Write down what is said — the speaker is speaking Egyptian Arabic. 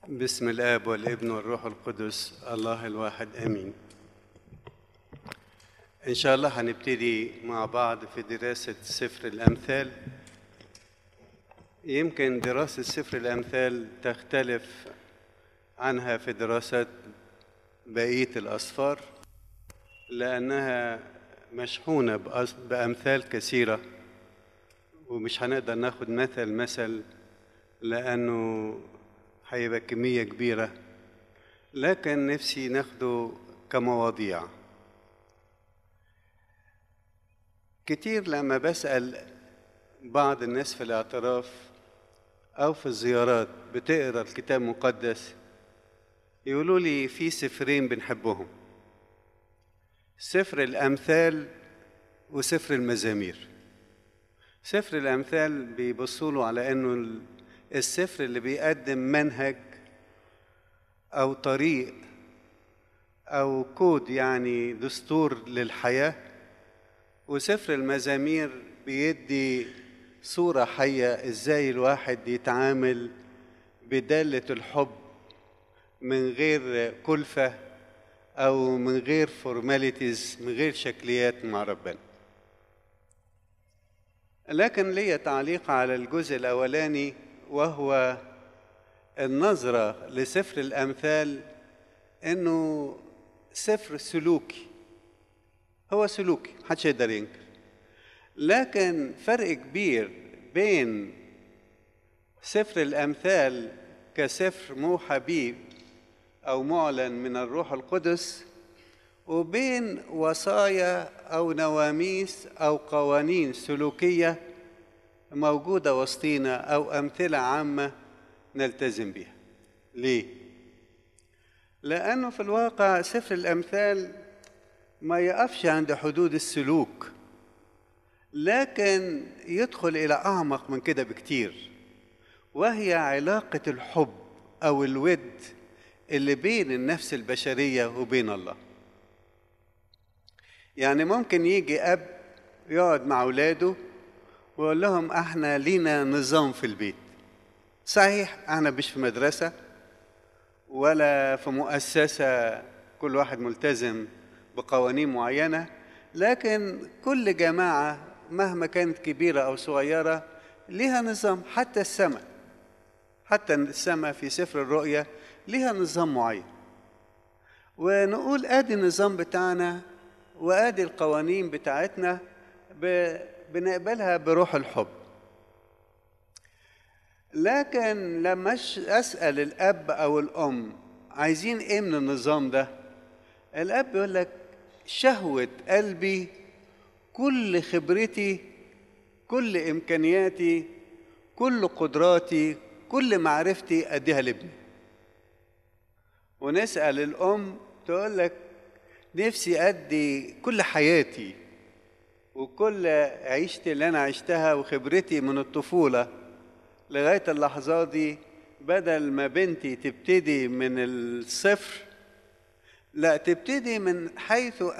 بسم الاب والابن والروح القدس الله الواحد امين ان شاء الله هنبتدي مع بعض في دراسه سفر الامثال يمكن دراسه سفر الامثال تختلف عنها في دراسه بقيه الاسفار لانها مشحونه بأس- بامثال كثيره ومش هنقدر ناخد مثل مثل لانه هيبقى كميه كبيره لكن نفسي ناخده كمواضيع كتير لما بسال بعض الناس في الاعتراف او في الزيارات بتقرا الكتاب المقدس يقولوا لي في سفرين بنحبهم سفر الامثال وسفر المزامير سفر الامثال بيبصوا له على انه السفر اللي بيقدم منهج او طريق او كود يعني دستور للحياه وسفر المزامير بيدي صوره حيه ازاي الواحد يتعامل بداله الحب من غير كلفه او من غير فورماليتيز من غير شكليات مع ربنا لكن لي تعليق على الجزء الاولاني وهو النظره لسفر الامثال انه سفر سلوكي هو سلوكي محدش يقدر ينكر لكن فرق كبير بين سفر الامثال كسفر موحى به او معلن من الروح القدس وبين وصايا او نواميس او قوانين سلوكيه موجوده وسطينا او امثله عامه نلتزم بها ليه لانه في الواقع سفر الامثال ما يقفش عند حدود السلوك لكن يدخل الى اعمق من كده بكتير وهي علاقه الحب او الود اللي بين النفس البشريه وبين الله يعني ممكن يجي اب يقعد مع اولاده ويقول لهم احنا لينا نظام في البيت صحيح احنا مش في مدرسه ولا في مؤسسه كل واحد ملتزم بقوانين معينه لكن كل جماعه مهما كانت كبيره او صغيره ليها نظام حتى السماء حتى السماء في سفر الرؤيا ليها نظام معين ونقول ادي النظام بتاعنا وادي القوانين بتاعتنا ب- بنقبلها بروح الحب لكن لما أش- اسال الاب او الام عايزين ايه من النظام ده الاب يقول لك شهوه قلبي كل خبرتي كل امكانياتي كل قدراتي كل معرفتي اديها لابني ونسال الام تقول لك نفسي ادي كل حياتي وكل عيشتي اللي انا عشتها وخبرتي من الطفوله لغايه اللحظات دي بدل ما بنتي تبتدي من الصفر لا تبتدي من حيث